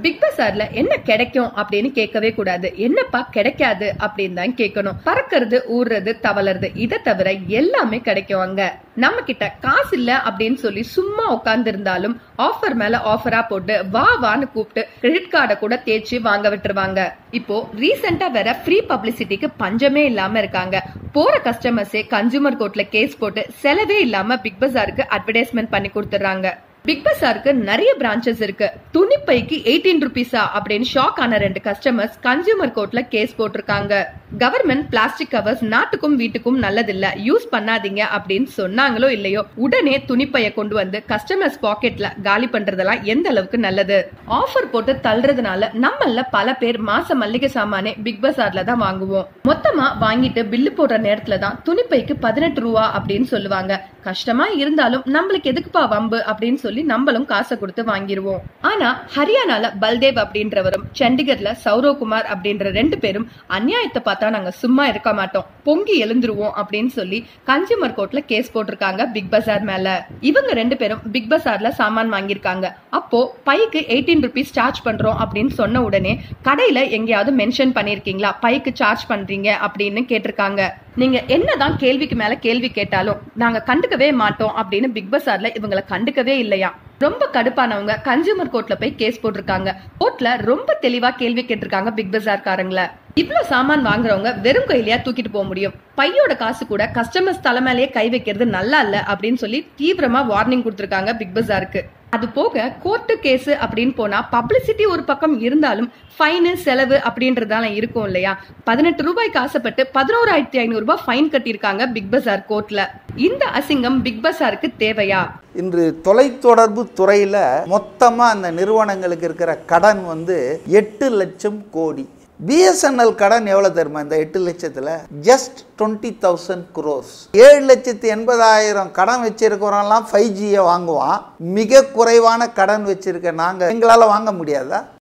big பஸார்ல என்ன கிடைக்கும் அப்படின்னு கேட்கவே கூடாது என்னப்பா கிடைக்காது அப்படின்னு தான் கேட்கணும் பறக்கிறது ஊர்றது தவளறது இதை தவிர எல்லாமே கிடைக்கும் அங்க நம்ம கிட்ட காசு இல்ல அப்படின்னு சொல்லி சும்மா உட்கார்ந்து இருந்தாலும் ஆஃபர் மேல ஆஃபரா போட்டு வா வான்னு கூப்பிட்டு கிரெடிட் கார்டை கூட தேய்ச்சி வாங்க விட்டுருவாங்க இப்போ ரீசெண்டா வேற ஃப்ரீ பப்ளிசிட்டிக்கு பஞ்சமே இல்லாம இருக்காங்க போற கஸ்டமர்ஸே கன்சூமர் கோர்ட்ல கேஸ் போட்டு செலவே இல்லாம பிக் பஸாருக்கு அட்வர்டைஸ்மெண்ட் பண்ணி கொடுத்துறாங்க பிக் பஸாருக்கு நிறைய பிரான்ச்சஸ் இருக்கு துணிப்பைக்கு எயிட்டீன் ருபீஸா அப்படின்னு ஷாக் ஆன ரெண்டு கஸ்டமர்ஸ் கன்சியூமர் கோர்ட்ல கேஸ் போட்டிருக்காங்க கவர்மெண்ட் பிளாஸ்டிக் கவர்ஸ் நாட்டுக்கும் வீட்டுக்கும் நல்லதில்ல யூஸ் பண்ணாதீங்க அப்படின்னு சொன்னாங்களோ இல்லையோ உடனே துணிப்பைய கொண்டு வந்து கஸ்டமர்ஸ் பாக்கெட்ல காலி பண்றதெல்லாம் எந்த அளவுக்கு நல்லது ஆஃபர் போட்டு தள்ளுறதுனால நம்மள பல பேர் மாச மல்லிகை சாமானே பிக் பஸார்ல தான் வாங்குவோம் மொத்தமா வாங்கிட்டு பில்லு போடுற நேரத்துல தான் துணிப்பைக்கு பதினெட்டு ரூபா அப்படின்னு சொல்லுவாங்க கஷ்டமா இருந்தாலும் நம்மளுக்கு எதுக்குப்பா வம்பு அப்படின்னு சொல்லி நம்மளும் காசை கொடுத்து வாங்கிருவோம் ஆனா ஹரியானால பல்தேவ் அப்படின்றவரும் சண்டிகர்ல சௌரவ்குமார் அப்படின்ற ரெண்டு பேரும் அநியாயத்தை பார்த்தா நாங்க சும்மா இருக்க மாட்டோம் பொங்கி எழுந்துருவோம் அப்படின்னு சொல்லி கன்சியூமர் கோர்ட்ல கேஸ் போட்டிருக்காங்க பிக் பஸார் மேல இவங்க ரெண்டு பேரும் பிக் பஸார்ல சாமான் வாங்கியிருக்காங்க அப்போ பைக்கு எயிட்டீன் ருபீஸ் சார்ஜ் பண்றோம் அப்படின்னு சொன்ன உடனே கடையில எங்கேயாவது மென்ஷன் பண்ணிருக்கீங்களா பைக்கு சார்ஜ் பண்றீங்க அப்படின்னு கேட்டிருக்காங்க நீங்க என்னதான் கேள்விக்கு மேல கேள்வி கேட்டாலும் நாங்க கண்டுக்கவே மாட்டோம் அப்படின்னு பிக் பஸார்ல இவங்களை கண்டுக்கவே இல்லையா ரொம்ப கடுப்பானவங்க கன்சியூமர் கோர்ட்ல போய் கேஸ் போட்டிருக்காங்க கோர்ட்ல ரொம்ப தெளிவா கேள்வி கேட்டிருக்காங்க பிக் பஸார் காரங்கள இவ்வளவு சாமான் வாங்குறவங்க வெறும் கையிலயா தூக்கிட்டு போக முடியும் பையோட காசு கூட கஸ்டமர்ஸ் தலைமையிலேயே கை வைக்கிறது நல்லா இல்ல அப்படின்னு சொல்லி தீவிரமா வார்னிங் கொடுத்திருக்காங்க பிக் பஸாருக்கு அது போக கோர்ட்டு கேஸ் அப்படின்னு போனா பப்ளிசிட்டி ஒரு பக்கம் இருந்தாலும் ஃபைனு செலவு அப்படின்றதால இருக்கும் இல்லையா பதினெட்டு ரூபாய்க்கு ஆசைப்பட்டு பதினோராயிரத்தி ஐநூறு ரூபாய் ஃபைன் கட்டியிருக்காங்க பிக் பஸார் கோர்ட்ல இந்த அசிங்கம் பிக் பஸாருக்கு தேவையா இன்று தொலைத்தொடர்பு துறையில் மொத்தமாக அந்த நிறுவனங்களுக்கு இருக்கிற கடன் வந்து எட்டு லட்சம் கோடி பிஎஸ்என்எல் கடன் எவ்வளோ தெரியுமா இந்த எட்டு லட்சத்தில் ஜஸ்ட் டுவெண்ட்டி தௌசண்ட் குரோஸ் ஏழு லட்சத்தி எண்பதாயிரம் கடன் வச்சிருக்கிறவங்கலாம் ஃபைவ் ஜியை வாங்குவான் மிக குறைவான கடன் வச்சிருக்க நாங்கள் எங்களால் வாங்க முடியாதா